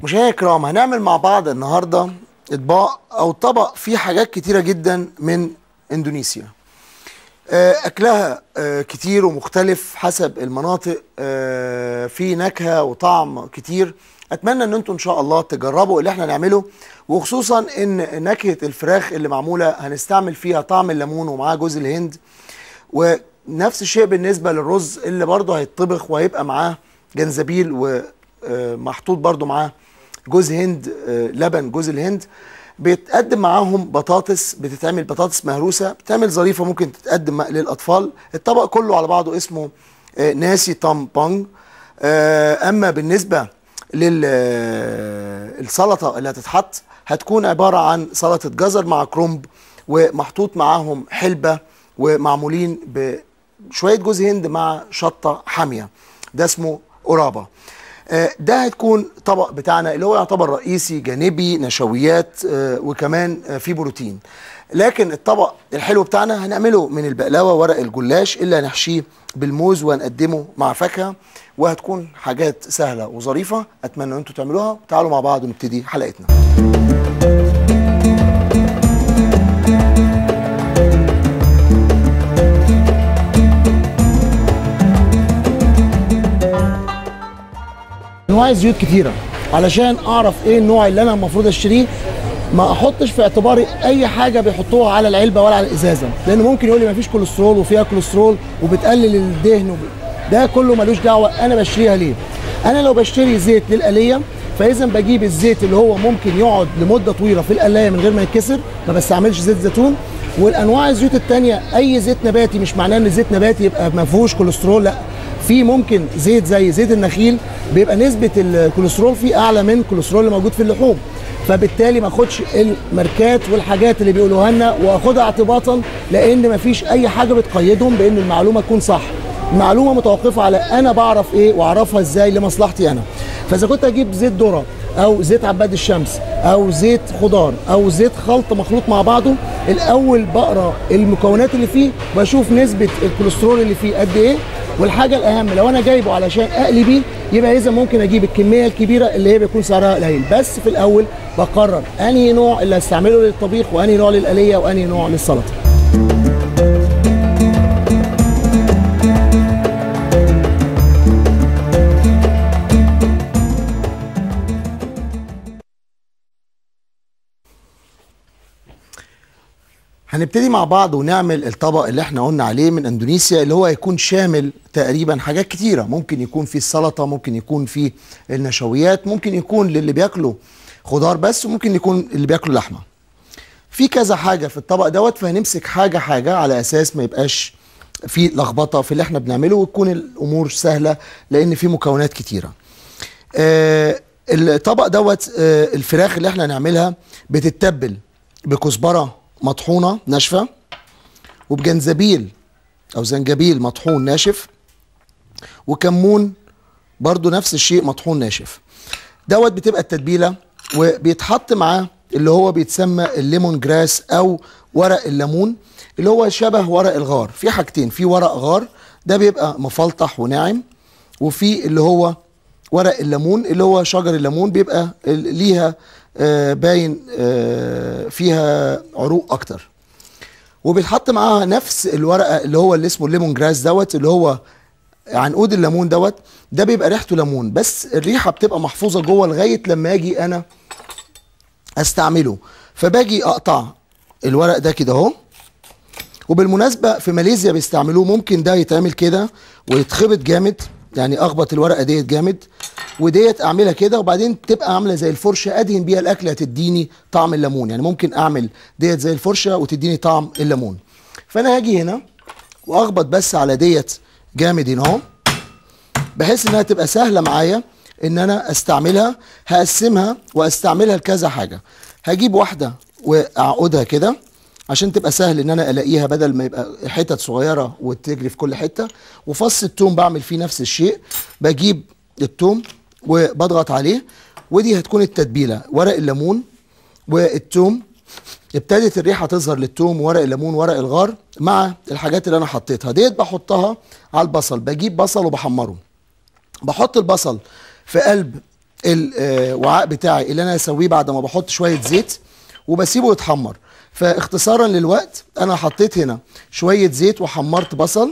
مشاهدينا الكرام هنعمل مع بعض النهارده اطباق او طبق فيه حاجات كتيره جدا من اندونيسيا آه، اكلها آه، كتير ومختلف حسب المناطق آه، في نكهه وطعم كتير اتمنى ان انتم ان شاء الله تجربوا اللي احنا نعمله وخصوصا ان نكهه الفراخ اللي معموله هنستعمل فيها طعم الليمون ومعاه جوز الهند ونفس الشيء بالنسبه للرز اللي برضه هيتطبخ وهيبقى معاه جنزبيل ومحطوط برضه معاه جوز هند آه، لبن جوز الهند بيتقدم معاهم بطاطس بتتعمل بطاطس مهروسه بتعمل ظريفه ممكن تتقدم مع- للاطفال الطبق كله على بعضه اسمه آه، ناسي تام بانج آه، اما بالنسبه للسلطه اللي هتتحط هتكون عباره عن سلطه جزر مع كرومب ومحطوط معاهم حلبه ومعمولين بشويه جوز هند مع شطه حاميه ده اسمه قرابه آه، ده هتكون طبق بتاعنا اللي هو يعتبر رئيسي جانبي نشويات آه، وكمان آه، فيه بروتين لكن الطبق الحلو بتاعنا هنعمله من البقلاوه ورق الجلاش اللي هنحشيه بالموز وهنقدمه مع فاكهه وهتكون حاجات سهله وظريفه اتمنى ان انتم تعملوها تعالوا مع بعض ونبتدي حلقتنا انواع الزيوت كتيره علشان اعرف ايه النوع اللي انا المفروض اشتريه ما احطش في اعتباري اي حاجه بيحطوها على العلبه ولا على الازازه لان ممكن يقول لي ما فيش كوليسترول وفيها كوليسترول وبتقلل الدهن وب... ده كله ملوش دعوه انا بشتريها ليه انا لو بشتري زيت للقليه فاذا بجيب الزيت اللي هو ممكن يقعد لمده طويله في القلايه من غير ما يتكسر ما بستعملش زيت زيتون والانواع الزيوت التانية اي زيت نباتي مش معناه ان زيت نباتي يبقى ما فيهوش كوليسترول لا في ممكن زيت زي زيت النخيل بيبقى نسبه الكوليسترول فيه اعلى من الكوليسترول اللي موجود في اللحوم فبالتالي ما اخدش الماركات والحاجات اللي بيقولوها لنا واخدها اعتباطا لان ما فيش اي حاجه بتقيدهم بان المعلومه تكون صح المعلومه متوقفه على انا بعرف ايه واعرفها ازاي لمصلحتي انا فاذا كنت اجيب زيت ذره او زيت عباد الشمس او زيت خضار او زيت خلط مخلوط مع بعضه الاول بقرا المكونات اللي فيه بشوف نسبه الكوليسترول اللي فيه قد ايه والحاجه الاهم لو انا جايبه علشان اقلي بيه يبقى اذا ممكن اجيب الكميه الكبيره اللي هي بيكون سعرها قليل بس في الاول بقرر انهي نوع اللي هستعمله للطبيخ وانهي نوع للقليه وانهي نوع للسلطه هنبتدي مع بعض ونعمل الطبق اللي احنا قلنا عليه من اندونيسيا اللي هو هيكون شامل تقريبا حاجات كتيره ممكن يكون فيه السلطه ممكن يكون فيه النشويات ممكن يكون للي بياكلوا خضار بس وممكن يكون اللي بياكلوا لحمه في كذا حاجه في الطبق دوت فهنمسك حاجه حاجه على اساس ما يبقاش في لخبطه في اللي احنا بنعمله وتكون الامور سهله لان في مكونات كتيره آه الطبق دوت آه الفراخ اللي احنا هنعملها بتتبل بكزبره مطحونه ناشفه وبجنزبيل او زنجبيل مطحون ناشف وكمون برضو نفس الشيء مطحون ناشف دوت بتبقى التتبيله وبيتحط معاه اللي هو بيتسمى الليمون جراس او ورق الليمون اللي هو شبه ورق الغار في حاجتين في ورق غار ده بيبقى مفلطح وناعم وفي اللي هو ورق الليمون اللي هو شجر الليمون بيبقى ال- ليها آه، باين آه، فيها عروق اكتر وبيتحط معاها نفس الورقه اللي هو اللي اسمه الليمون جراس دوت اللي هو عنقود الليمون دوت ده بيبقى ريحته ليمون بس الريحه بتبقى محفوظه جوه لغايه لما اجي انا استعمله فباجي اقطع الورق ده كده اهو وبالمناسبه في ماليزيا بيستعملوه ممكن ده يتعمل كده ويتخبط جامد يعني اخبط الورقه ديت جامد وديت اعملها كده وبعدين تبقى عامله زي الفرشه ادهن بيها الاكل هتديني طعم الليمون يعني ممكن اعمل ديت زي الفرشه وتديني طعم الليمون فانا هاجي هنا واخبط بس على ديت جامد هنا اهو بحيث انها تبقى سهله معايا ان انا استعملها هقسمها واستعملها لكذا حاجه هجيب واحده واعقدها كده عشان تبقى سهل ان انا الاقيها بدل ما يبقى حتت صغيره وتجري في كل حته وفص التوم بعمل فيه نفس الشيء بجيب التوم وبضغط عليه ودي هتكون التتبيله ورق الليمون والتوم ابتدت الريحه تظهر للتوم ورق الليمون ورق الغار مع الحاجات اللي انا حطيتها ديت بحطها على البصل بجيب بصل وبحمره بحط البصل في قلب الوعاء بتاعي اللي انا هسويه بعد ما بحط شويه زيت وبسيبه يتحمر فاختصارا للوقت انا حطيت هنا شويه زيت وحمرت بصل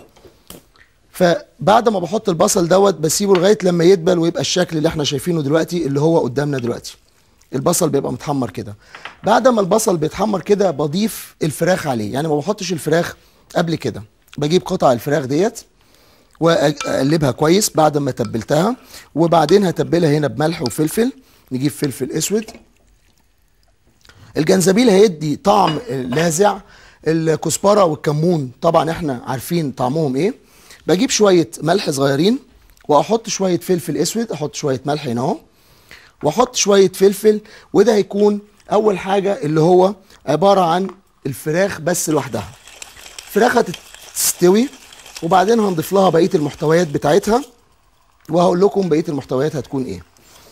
فبعد ما بحط البصل دوت بسيبه لغايه لما يدبل ويبقى الشكل اللي احنا شايفينه دلوقتي اللي هو قدامنا دلوقتي البصل بيبقى متحمر كده بعد ما البصل بيتحمر كده بضيف الفراخ عليه يعني ما بحطش الفراخ قبل كده بجيب قطع الفراخ ديت واقلبها كويس بعد ما تبلتها وبعدين هتبلها هنا بملح وفلفل نجيب فلفل اسود الجنزبيل هيدي طعم لاذع الكزبره والكمون طبعا احنا عارفين طعمهم ايه بجيب شويه ملح صغيرين واحط شويه فلفل اسود احط شويه ملح هنا اهو واحط شويه فلفل وده هيكون اول حاجه اللي هو عباره عن الفراخ بس لوحدها الفراخ هتستوي وبعدين هنضيف لها بقيه المحتويات بتاعتها وهقول لكم بقيه المحتويات هتكون ايه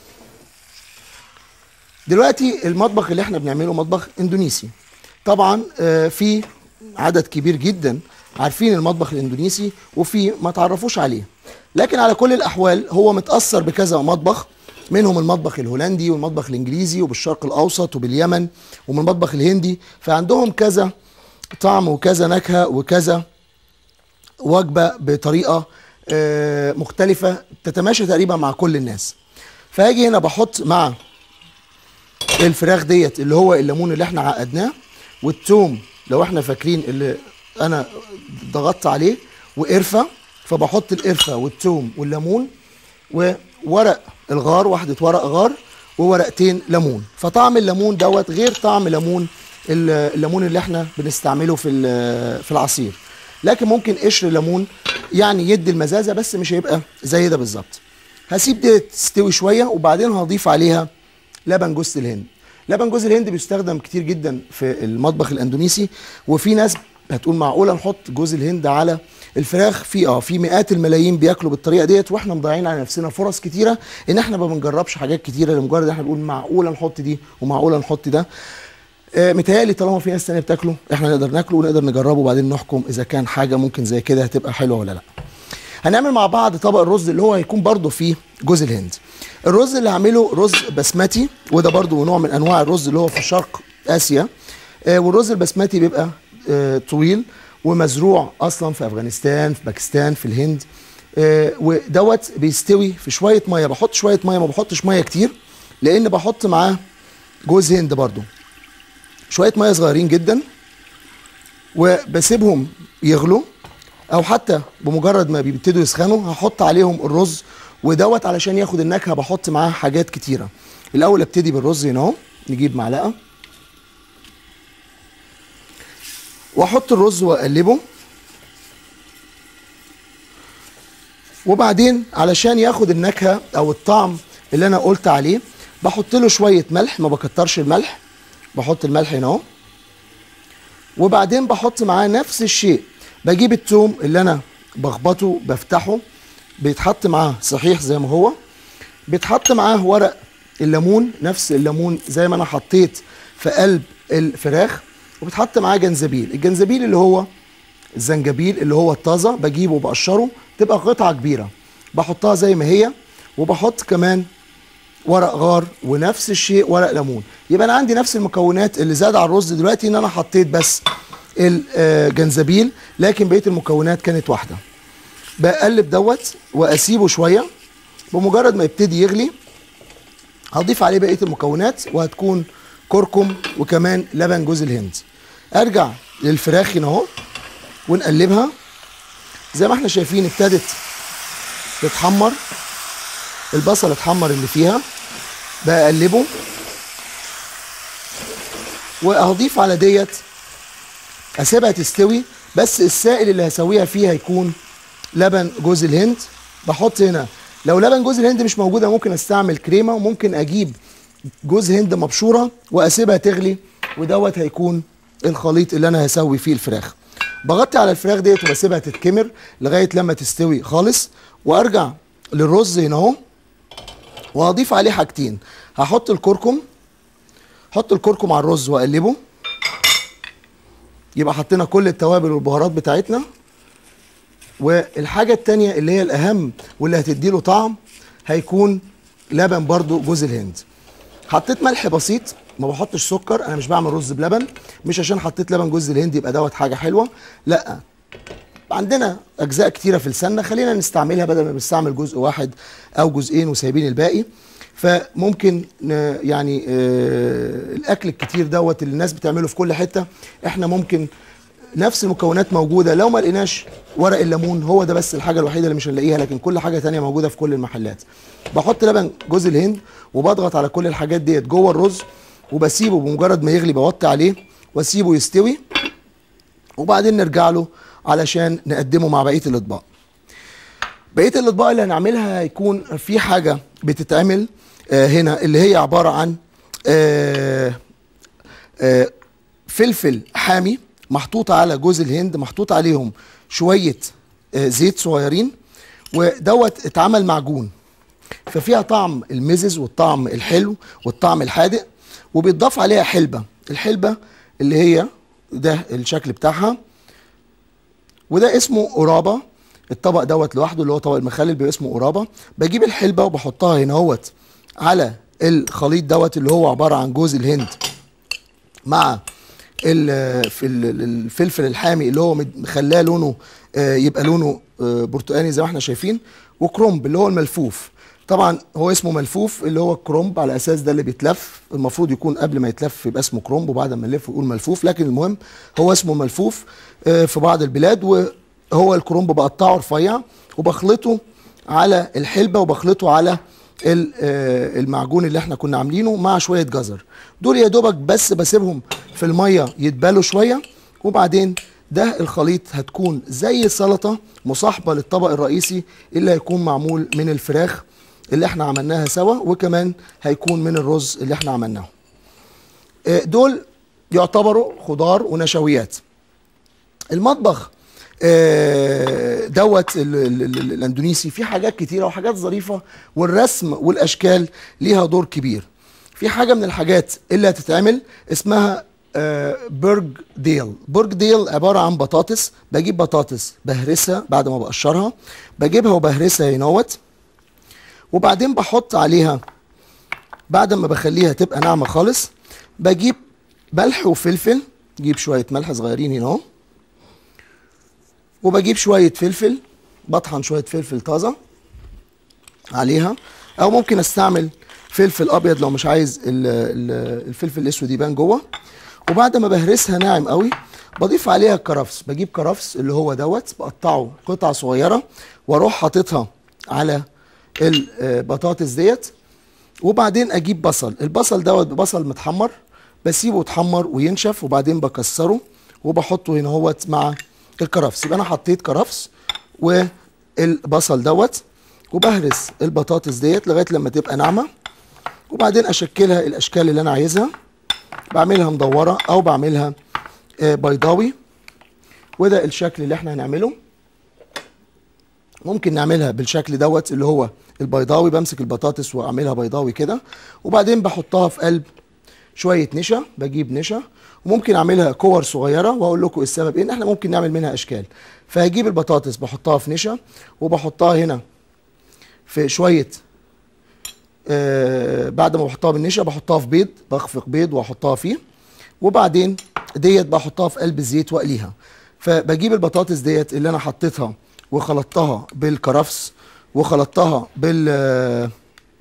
دلوقتي المطبخ اللي احنا بنعمله مطبخ اندونيسي طبعا آه، في عدد كبير جدا عارفين المطبخ الاندونيسي وفي ما تعرفوش عليه لكن على كل الاحوال هو متاثر بكذا مطبخ منهم المطبخ الهولندي والمطبخ الانجليزي وبالشرق الاوسط وباليمن ومن المطبخ الهندي فعندهم كذا طعم وكذا نكهه وكذا وجبه بطريقه آه، مختلفه تتماشى تقريبا مع كل الناس فهاجي هنا بحط مع الفراخ ديت اللي هو الليمون اللي احنا عقدناه والثوم لو احنا فاكرين اللي انا ضغطت عليه وقرفه فبحط القرفه والثوم والليمون وورق الغار واحده ورق غار وورقتين ليمون فطعم الليمون دوت غير طعم ليمون الليمون اللي احنا بنستعمله في ال- في العصير لكن ممكن قشر ليمون يعني يدي المزازه بس مش هيبقى زي ده بالظبط هسيب دي تستوي شويه وبعدين هضيف عليها لبن جوز الهند لبن جوز الهند بيستخدم كتير جدا في المطبخ الاندونيسي وفي ناس هتقول معقوله نحط جوز الهند على الفراخ في اه في مئات الملايين بياكلوا بالطريقه ديت واحنا مضيعين على نفسنا فرص كتيره ان احنا ما بنجربش حاجات كتيره لمجرد احنا بنقول معقوله نحط دي ومعقوله نحط ده آه، متهيألي طالما في ناس تانية بتاكله احنا نقدر ناكله ونقدر نجربه وبعدين نحكم اذا كان حاجه ممكن زي كده هتبقى حلوه ولا لا هنعمل مع بعض طبق الرز اللي هو هيكون برضو فيه جوز الهند الرز اللي هعمله رز بسمتي وده برضو نوع من انواع الرز اللي هو في شرق اسيا آه، والرز البسمتي بيبقى آه، طويل ومزروع اصلا في افغانستان في باكستان في الهند آه، ودوت بيستوي في شويه ميه بحط شويه ميه ما بحطش ميه كتير لان بحط معاه جوز هند برضو شويه ميه صغيرين جدا وبسيبهم يغلوا او حتى بمجرد ما بيبتدوا يسخنوا هحط عليهم الرز ودوت علشان ياخد النكهه بحط معاه حاجات كتيره الاول ابتدي بالرز هنا اهو نجيب معلقه واحط الرز واقلبه وبعدين علشان ياخد النكهه او الطعم اللي انا قلت عليه بحط له شويه ملح ما بكترش الملح بحط الملح هنا اهو وبعدين بحط معاه نفس الشيء بجيب التوم اللي انا بخبطه بفتحه بيتحط معاه صحيح زي ما هو بيتحط معاه ورق الليمون نفس الليمون زي ما انا حطيت في قلب الفراخ وبتحط معاه جنزبيل الجنزبيل اللي هو الزنجبيل اللي هو الطازه بجيبه وبقشره تبقى قطعه كبيره بحطها زي ما هي وبحط كمان ورق غار ونفس الشيء ورق ليمون يبقى انا عندي نفس المكونات اللي زاد على الرز دلوقتي ان انا حطيت بس الجنزبيل لكن بقيه المكونات كانت واحده بقلب دوت واسيبه شويه بمجرد ما يبتدي يغلي هضيف عليه بقيه المكونات وهتكون كركم وكمان لبن جوز الهند ارجع للفراخ هنا اهو ونقلبها زي ما احنا شايفين ابتدت تتحمر البصل اتحمر اللي فيها بقلبه وهضيف على ديت اسيبها تستوي بس السائل اللي هسويها فيه هيكون لبن جوز الهند بحط هنا لو لبن جوز الهند مش موجوده ممكن استعمل كريمه وممكن اجيب جوز هند مبشوره واسيبها تغلي ودوت هيكون الخليط اللي انا هسوي فيه الفراخ بغطي على الفراخ ديت وبسيبها تتكمر لغايه لما تستوي خالص وارجع للرز هنا اهو وهضيف عليه حاجتين هحط الكركم احط الكركم على الرز واقلبه يبقى حطينا كل التوابل والبهارات بتاعتنا والحاجه التانية اللي هي الاهم واللي هتديله طعم هيكون لبن برضو جوز الهند حطيت ملح بسيط ما بحطش سكر انا مش بعمل رز بلبن مش عشان حطيت لبن جوز الهند يبقى دوت حاجه حلوه لا عندنا اجزاء كتيره في السمنه خلينا نستعملها بدل ما بنستعمل جزء واحد او جزئين وسايبين الباقي فممكن ن- يعني آه، الاكل الكتير دوت اللي الناس بتعمله في كل حته احنا ممكن نفس المكونات موجوده لو ما لقيناش ورق الليمون هو ده بس الحاجه الوحيده اللي مش هنلاقيها لكن كل حاجه تانية موجوده في كل المحلات بحط لبن جوز الهند وبضغط على كل الحاجات ديت جوه الرز وبسيبه بمجرد ما يغلي بوطي عليه واسيبه يستوي وبعدين نرجع له علشان نقدمه مع بقيه الاطباق بقيه الاطباق اللي هنعملها هيكون في حاجه بتتعمل آه، هنا اللي هي عباره عن آه، آه، فلفل حامي محطوط على جوز الهند محطوط عليهم شويه آه، زيت صغيرين ودوت اتعمل معجون ففيها طعم المزز والطعم الحلو والطعم الحادق وبيتضاف عليها حلبة الحلبة اللي هي ده الشكل بتاعها وده اسمه قرابة الطبق دوت لوحده اللي هو طبق المخلل بيبقى اسمه قرابة بجيب الحلبة وبحطها هنا اهوت على الخليط دوت اللي هو عبارة عن جوز الهند مع ال- في ال- الفلفل الحامي اللي هو مد- مخلاه لونه آه، يبقى لونه آه، برتقاني زي ما احنا شايفين وكرومب اللي هو الملفوف طبعا هو اسمه ملفوف اللي هو الكرومب على اساس ده اللي بيتلف المفروض يكون قبل ما يتلف يبقى اسمه كرومب وبعد ما نلف يقول ملفوف لكن المهم هو اسمه ملفوف آه، في بعض البلاد وهو الكرومب بقطعه رفيع وبخلطه على الحلبة وبخلطه على ال- آه، المعجون اللي احنا كنا عاملينه مع شويه جزر دول يا دوبك بس بسيبهم في الميه يتبالوا شويه وبعدين ده الخليط هتكون زي سلطه مصاحبه للطبق الرئيسي اللي هيكون معمول من الفراخ اللي احنا عملناها سوا وكمان هيكون من الرز اللي احنا عملناه آه، دول يعتبروا خضار ونشويات المطبخ آه، دوت ال- ال- ال- الاندونيسي فيه حاجات كتيره وحاجات ظريفه والرسم والاشكال ليها دور كبير في حاجه من الحاجات اللي هتتعمل اسمها آه، برج ديل برج ديل عباره عن بطاطس بجيب بطاطس بهرسها بعد ما بقشرها بجيبها وبهرسها هنوت وبعدين بحط عليها بعد ما بخليها تبقى ناعمه خالص بجيب ملح وفلفل جيب شويه ملح صغيرين هنا اهو وبجيب شويه فلفل بطحن شويه فلفل طازه عليها او ممكن استعمل فلفل ابيض لو مش عايز ال- ال- الفلفل الاسود يبان جوه وبعد ما بهرسها ناعم قوي بضيف عليها الكرفس بجيب كرفس اللي هو دوت بقطعه قطع صغيره واروح حاططها على البطاطس ديت وبعدين اجيب بصل البصل دوت بصل متحمر بسيبه يتحمر وينشف وبعدين بكسره وبحطه هنا هوت مع الكرفس يبقى انا حطيت كرفس والبصل دوت وبهرس البطاطس ديت لغايه لما تبقى ناعمه وبعدين اشكلها الاشكال اللي انا عايزها بعملها مدوره او بعملها آه، بيضاوي وده الشكل اللي احنا هنعمله ممكن نعملها بالشكل دوت اللي هو البيضاوي بمسك البطاطس واعملها بيضاوي كده وبعدين بحطها في قلب شويه نشا بجيب نشا وممكن اعملها كور صغيره واقول لكم السبب ايه ان احنا ممكن نعمل منها اشكال فهجيب البطاطس بحطها في نشا وبحطها هنا في شويه آه بعد ما بحطها بالنشا بحطها في بيض بخفق بيض واحطها فيه وبعدين ديت بحطها في قلب الزيت واقليها فبجيب البطاطس ديت اللي انا حطيتها وخلطتها بالكرفس وخلطتها بال آه،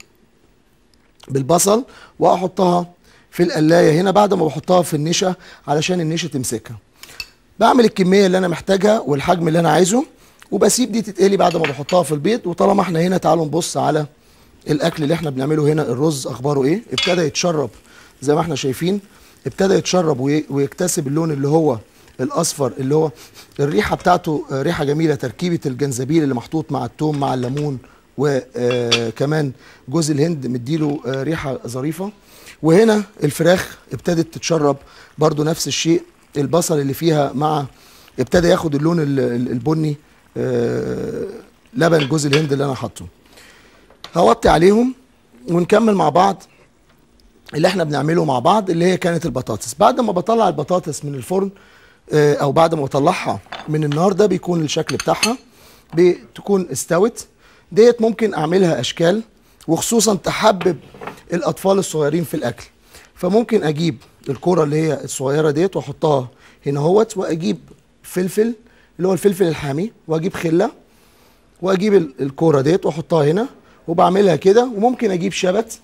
بالبصل واحطها في القلايه هنا بعد ما بحطها في النشا علشان النشا تمسكها بعمل الكميه اللي انا محتاجها والحجم اللي انا عايزه وبسيب دي تتقلي بعد ما بحطها في البيض وطالما احنا هنا تعالوا نبص على الاكل اللي احنا بنعمله هنا الرز اخباره ايه ابتدى يتشرب زي ما احنا شايفين ابتدى يتشرب وي- ويكتسب اللون اللي هو الاصفر اللي هو الريحه بتاعته آه، ريحه جميله تركيبه الجنزبيل اللي محطوط مع التوم مع الليمون وكمان جوز الهند مديله آه، ريحه ظريفه وهنا الفراخ ابتدت تتشرب برضو نفس الشيء البصل اللي فيها مع ابتدى ياخد اللون ال- ال- البني آه، لبن جوز الهند اللي انا حاطه هوطي عليهم ونكمل مع بعض اللي احنا بنعمله مع بعض اللي هي كانت البطاطس بعد ما بطلع البطاطس من الفرن آه، او بعد ما بطلعها من النار ده بيكون الشكل بتاعها بتكون استوت ديت ممكن اعملها اشكال وخصوصا تحبب الاطفال الصغيرين في الاكل فممكن اجيب الكوره اللي هي الصغيره ديت واحطها هنا اهوت واجيب فلفل اللي هو الفلفل الحامي واجيب خله واجيب ال- الكوره ديت واحطها هنا وبعملها كده وممكن اجيب شبت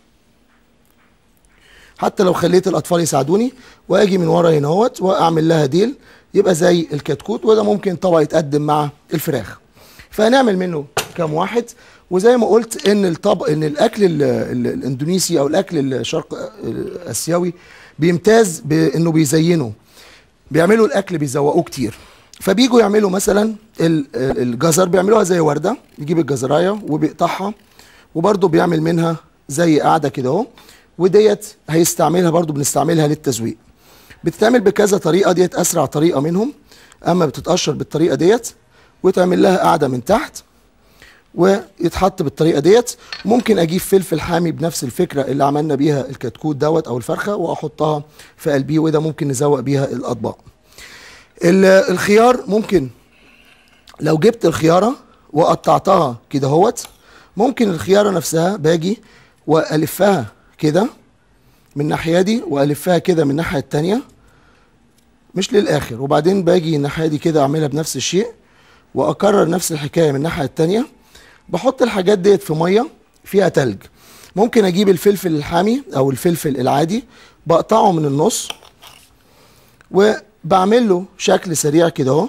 حتى لو خليت الاطفال يساعدوني واجي من ورا هنا اهوت واعمل لها ديل يبقى زي الكتكوت وده ممكن طبق يتقدم مع الفراخ فهنعمل منه كام واحد وزي ما قلت ان الطبق ان الاكل ال ال الاندونيسي او الاكل الشرق الاسيوي بيمتاز بانه بيزينه بيعملوا الاكل بيزوقوه كتير فبيجوا يعملوا مثلا ال- ال- الجزر بيعملوها زي ورده يجيب الجزرايه وبيقطعها وبرده بيعمل منها زي قاعده كده اهو وديت هيستعملها برده بنستعملها للتزويق بتتعمل بكذا طريقه ديت اسرع طريقه منهم اما بتتقشر بالطريقه ديت وتعمل لها قاعده من تحت ويتحط بالطريقه ديت ممكن اجيب فلفل حامي بنفس الفكره اللي عملنا بيها الكتكوت دوت او الفرخه واحطها في قلبيه وده ممكن نزوق بيها الاطباق ال- الخيار ممكن لو جبت الخياره وقطعتها كده اهوت ممكن الخياره نفسها باجي والفها كده من الناحيه دي والفها كده من الناحيه التانيه مش للاخر وبعدين باجي الناحيه دي كده اعملها بنفس الشيء واكرر نفس الحكايه من الناحيه التانيه بحط الحاجات ديت في ميه فيها تلج ممكن اجيب الفلفل الحامي او الفلفل العادي بقطعه من النص وبعمل له شكل سريع كده اهو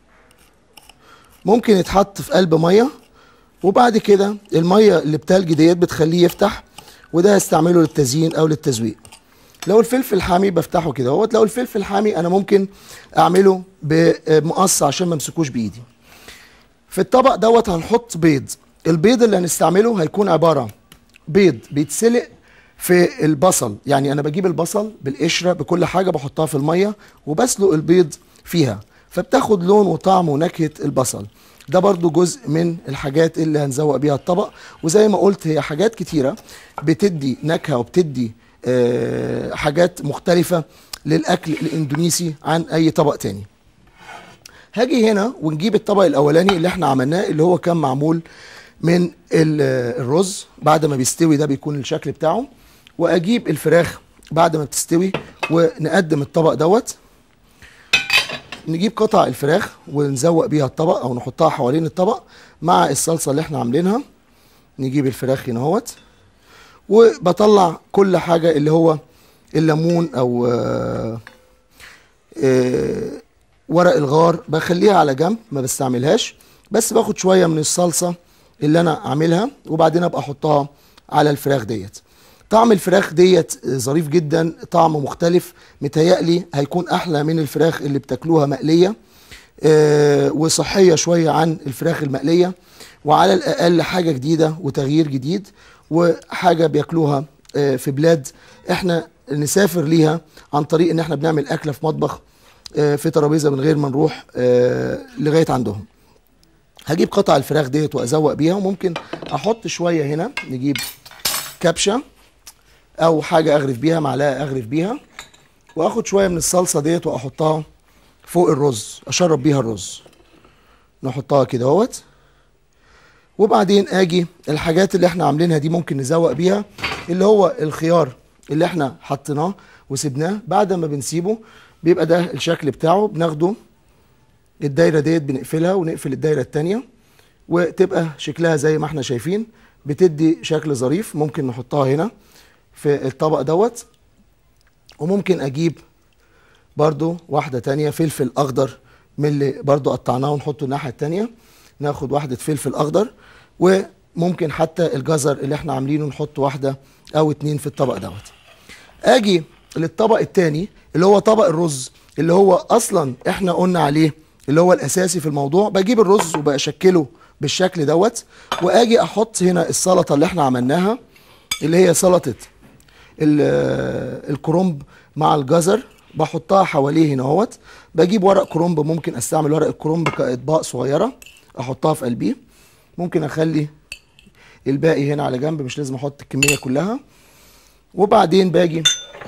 ممكن يتحط في قلب ميه وبعد كده الميه اللي بتلج ديت بتخليه يفتح وده هستعمله للتزيين او للتزويق لو الفلفل حامي بفتحه كده اهوت لو الفلفل حامي انا ممكن اعمله بمقص عشان ما امسكوش بايدي في الطبق دوت هنحط بيض البيض اللي هنستعمله هيكون عباره بيض بيتسلق في البصل يعني انا بجيب البصل بالقشره بكل حاجه بحطها في الميه وبسلق البيض فيها فبتاخد لون وطعم ونكهه البصل ده برضو جزء من الحاجات اللي هنزوق بيها الطبق وزي ما قلت هي حاجات كتيره بتدي نكهه وبتدي آه، حاجات مختلفه للاكل الاندونيسي عن اي طبق تاني هاجي هنا ونجيب الطبق الاولاني اللي احنا عملناه اللي هو كان معمول من ال- الرز بعد ما بيستوي ده بيكون الشكل بتاعه واجيب الفراخ بعد ما بتستوي ونقدم الطبق دوت نجيب قطع الفراخ ونزوق بيها الطبق او نحطها حوالين الطبق مع الصلصه اللي احنا عاملينها نجيب الفراخ هنا اهوت وبطلع كل حاجه اللي هو الليمون او آه، آه، ورق الغار بخليها على جنب ما بستعملهاش بس باخد شويه من الصلصه اللي انا عاملها وبعدين ابقى احطها على الفراخ ديت طعم الفراخ ديت ظريف جدا طعم مختلف متهيألي هيكون احلى من الفراخ اللي بتاكلوها مقليه آه، وصحيه شويه عن الفراخ المقليه وعلى الاقل حاجه جديده وتغيير جديد وحاجه بياكلوها آه، في بلاد احنا نسافر ليها عن طريق ان احنا بنعمل اكله في مطبخ آه، في ترابيزه من غير ما نروح آه، لغايه عندهم هجيب قطع الفراخ ديت وازوق بيها وممكن احط شويه هنا نجيب كبشه او حاجه اغرف بيها معلقه اغرف بيها واخد شويه من الصلصه ديت واحطها فوق الرز اشرب بيها الرز نحطها كده اهوت وبعدين اجي الحاجات اللي احنا عاملينها دي ممكن نزوق بيها اللي هو الخيار اللي احنا حطيناه وسبناه بعد ما بنسيبه بيبقى ده الشكل بتاعه بناخده الدايره ديت بنقفلها ونقفل الدايره التانية وتبقى شكلها زي ما احنا شايفين بتدي شكل ظريف ممكن نحطها هنا في الطبق دوت وممكن اجيب برضو واحدة تانية فلفل اخضر من اللي برضو قطعناه ونحطه الناحية التانية ناخد واحدة فلفل اخضر وممكن حتى الجزر اللي احنا عاملينه نحط واحدة او اتنين في الطبق دوت اجي للطبق التاني اللي هو طبق الرز اللي هو اصلا احنا قلنا عليه اللي هو الاساسي في الموضوع بجيب الرز وبشكله بالشكل دوت واجي احط هنا السلطه اللي احنا عملناها اللي هي سلطه ال- الكرنب مع الجزر بحطها حواليه هنا اهوت بجيب ورق كرنب ممكن استعمل ورق الكرنب كاطباق صغيره احطها في قلبيه ممكن اخلي الباقي هنا على جنب مش لازم احط الكميه كلها وبعدين باجي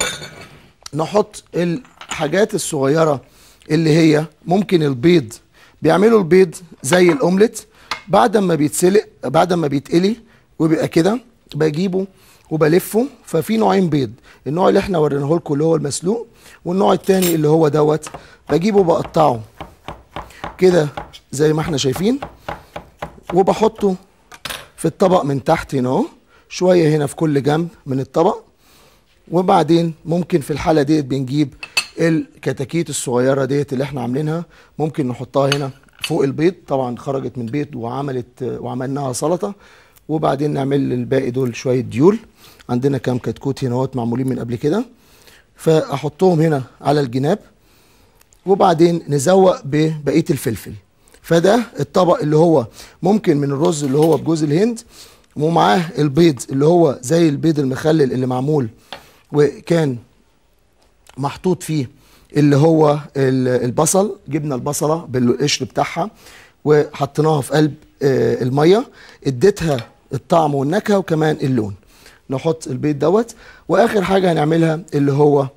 نحط الحاجات الصغيره اللي هي ممكن البيض بيعملوا البيض زي الاومليت بعد ما بيتسلق بعد ما بيتقلي وبيبقى كده بجيبه وبلفه ففي نوعين بيض النوع اللي احنا وريناه لكم اللي هو المسلوق والنوع التاني اللي هو دوت بجيبه بقطعه كده زي ما احنا شايفين وبحطه في الطبق من تحت هنا اهو شويه هنا في كل جنب من الطبق وبعدين ممكن في الحاله ديت بنجيب الكتاكيت الصغيره ديت اللي احنا عاملينها ممكن نحطها هنا فوق البيض طبعا خرجت من بيض وعملت وعملناها سلطه وبعدين نعمل الباقي دول شويه ديول عندنا كام كتكوت هنا اهوت معمولين من قبل كده فاحطهم هنا على الجناب وبعدين نزوق ببقيه الفلفل فده الطبق اللي هو ممكن من الرز اللي هو بجوز الهند ومعاه البيض اللي هو زي البيض المخلل اللي معمول وكان محطوط فيه اللي هو البصل جبنا البصله بالقشر بتاعها وحطيناها في قلب الميه اديتها الطعم والنكهه وكمان اللون نحط البيض دوت واخر حاجه هنعملها اللي هو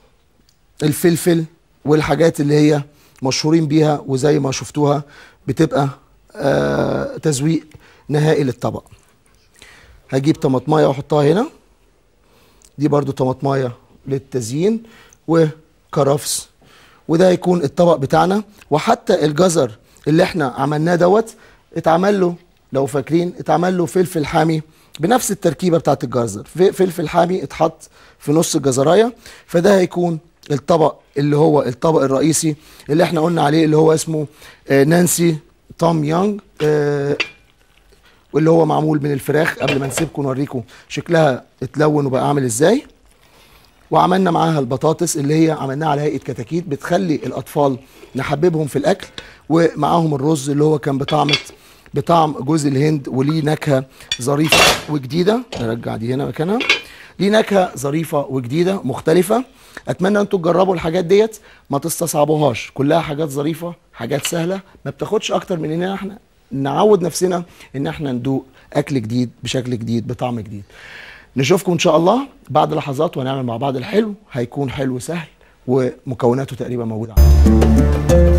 الفلفل والحاجات اللي هي مشهورين بيها وزي ما شفتوها بتبقى آه تزويق نهائي للطبق هجيب طماطمايه واحطها هنا دي برضو طماطمايه للتزيين وكرفس وده هيكون الطبق بتاعنا وحتى الجزر اللي احنا عملناه دوت اتعمل له لو فاكرين اتعمل له فلفل حامي بنفس التركيبه بتاعت الجزر فلفل حامي اتحط في نص الجزرايه فده هيكون الطبق اللي هو الطبق الرئيسي اللي احنا قلنا عليه اللي هو اسمه آه نانسي توم يونج آه واللي هو معمول من الفراخ قبل ما نسيبكم نوريكم شكلها اتلون وبقى عامل ازاي وعملنا معاها البطاطس اللي هي عملناها على هيئه كتاكيت بتخلي الاطفال نحببهم في الاكل ومعاهم الرز اللي هو كان بطعمه بطعم جوز الهند وليه نكهه ظريفه وجديده نرجع دي هنا مكانها ليه نكهه ظريفه وجديده مختلفه اتمنى انتوا تجربوا الحاجات ديت ما تستصعبوهاش كلها حاجات ظريفه حاجات سهله ما بتاخدش اكتر من ان احنا نعود نفسنا ان احنا ندوق اكل جديد بشكل جديد بطعم جديد نشوفكم ان شاء الله بعد لحظات وهنعمل مع بعض الحلو هيكون حلو سهل ومكوناته تقريبا موجوده عندنا